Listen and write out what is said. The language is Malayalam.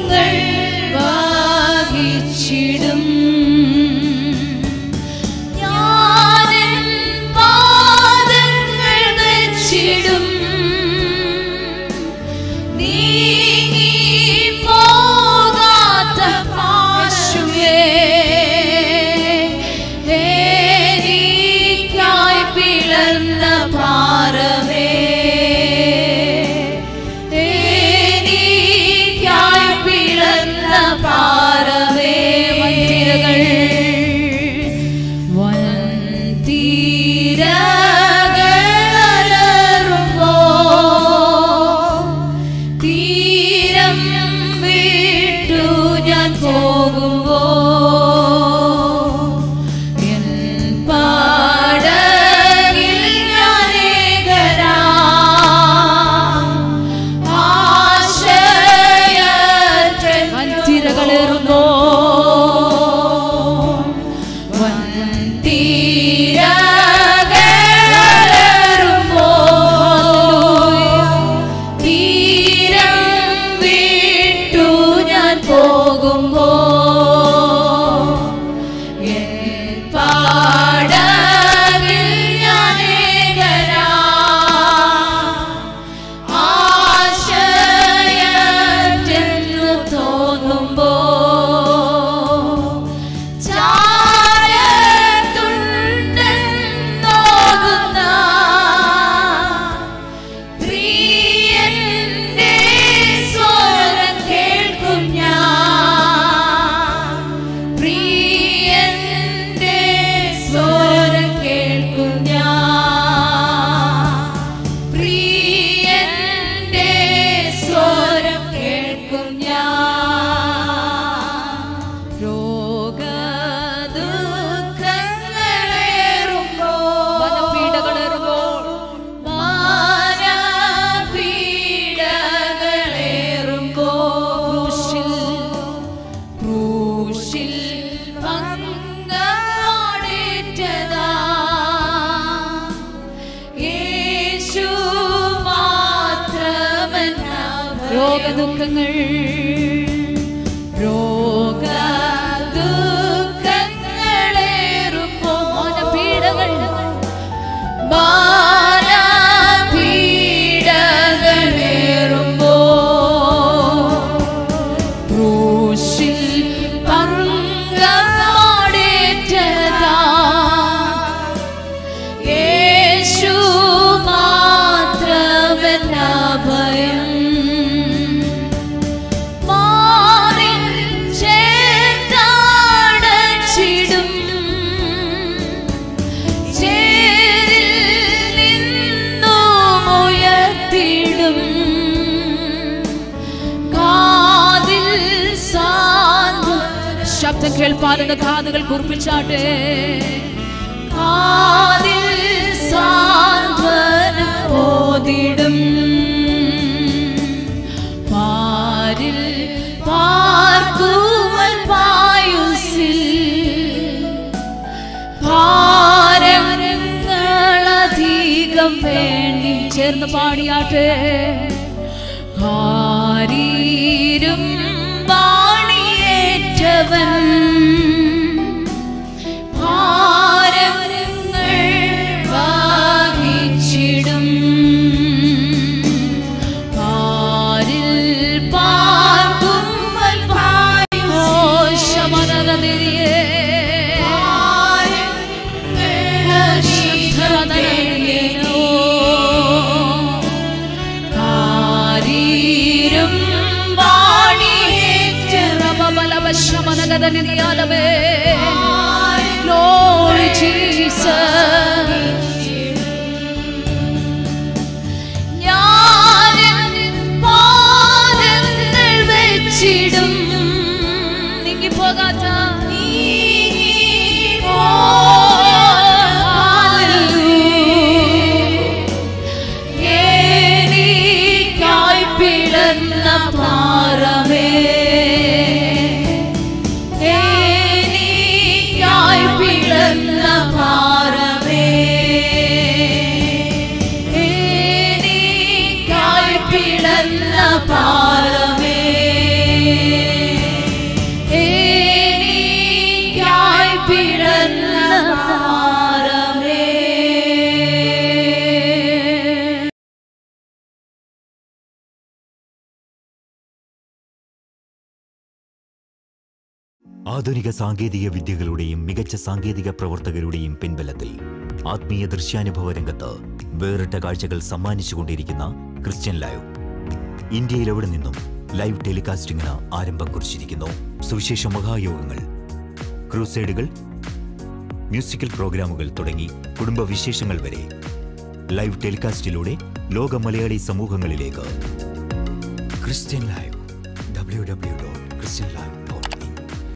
വാഹിച്ചിടും ഞാനെൻ പാദങ്ങൾ വെച്ചിടും നീങ്ങി പോകാത്ത പാശുവേ എനിക്കായി പിളർന്ന പാറമേ എനിക്കായി പിളർന്ന പാറമേ വൻതിരകൾ വൻതിരകളലറുമ്പോ തീരം വിട്ടു ഞാൻ പോകുമ്പോ എൻ പാടകിൽ ഞാനേകനാ ആശയറ്റൻ വൻതിരകളേറുമ്പോ വൻതിരകളേറുമ്പോ തീരം വിട്ടു ഞാൻ പോകുമ്പോ എൻ പാടകിൽ ഞാനേകനാ ആശയറ്റെന്നു തോന്നുമ്പോ ചാരത്തുണ്ടെന്നോതുന്ന പ്രിയന്റെ സ്വരം കേൾക്കും ഞാൻ പ്രിയന്റെ സ്വരം കേൾക്കും ഞാൻ പ്രിയന്റെ സ്വരം കേൾക്കും ഞാൻ രോഗദുഃഖങ്ങളേറുമ്പോൾ മാനപീഡകളേറുമ്പോൾ ക്രൂശിൽ പങ്കോടേറ്റതാ യേശു മാത്രമല്ല രോഗദുഃഖങ്ങൾ രോഗദുഃഖങ്ങളേറുമ്പോ മനപീഡകൾ മാനപീഡകളേറുമ്പോ ക്രൂശിൽ പങ്കോടേറ്റതാ യേശു മാത്രമല്ല ഭയം മാറിൽ ചേർത്താടച്ചിടും ചേരിൽ നിന്നും ഉയർത്തിടും കാതിൽ സാന്ത്വ ശബ്ദം കേൾപ്പാതെന്ന് കാതുകൾ കുറിപ്പിച്ചാട്ടെ കാതിൽ സാന്ത്വന ഓതിടും പാരിൽ പാർക്കുമൽ പായുസിൽ ഭാരങ്ങളധികം വേണ്ടി ചേർന്ന് പാടിയാട്ടെ ഹാരീരും വാണിയേറ്റവൻ ഭാരങ്ങൾ വാഹിച്ചിടും പാരിൽ പാർക്കുമ്പോൾ പായുമോ ശമനഗതിരിയേ കാരീരും വാണിയേറ്റമനഗതനിയാലവേ Glory Jesus ഞാനെൻ പാദങ്ങൾ വെച്ചിടും നീങ്ങിപ്പോകാത്ത എനിക്കായി പിളർന്ന പാറമേ എനിക്കായി ആധുനിക സാങ്കേതിക വിദ്യകളുടെയും മികച്ച സാങ്കേതിക പ്രവർത്തകരുടെയും പിൻബലത്തിൽ ആത്മീയ ദൃശ്യാനുഭവ രംഗത്ത് വേറിട്ട കാഴ്ചകൾ സമ്മാനിച്ചുകൊണ്ടിരിക്കുന്ന ക്രിസ്ത്യൻ ലൈവ് ഇന്ത്യയിൽ എവിടെ നിന്നും ലൈവ് ടെലികാസ്റ്റിംഗിന് ആരംഭം കുറിച്ചിരിക്കുന്നു സുവിശേഷ മഹായോഗങ്ങൾ ക്രൂസൈഡുകൾ മ്യൂസിക്കൽ പ്രോഗ്രാമുകൾ തുടങ്ങി കുടുംബ വിശേഷങ്ങൾ വരെ ലൈവ് ടെലികാസ്റ്റിലൂടെ ലോക മലയാളി സമൂഹങ്ങളിലേക്ക് Christian live W W dot Christian live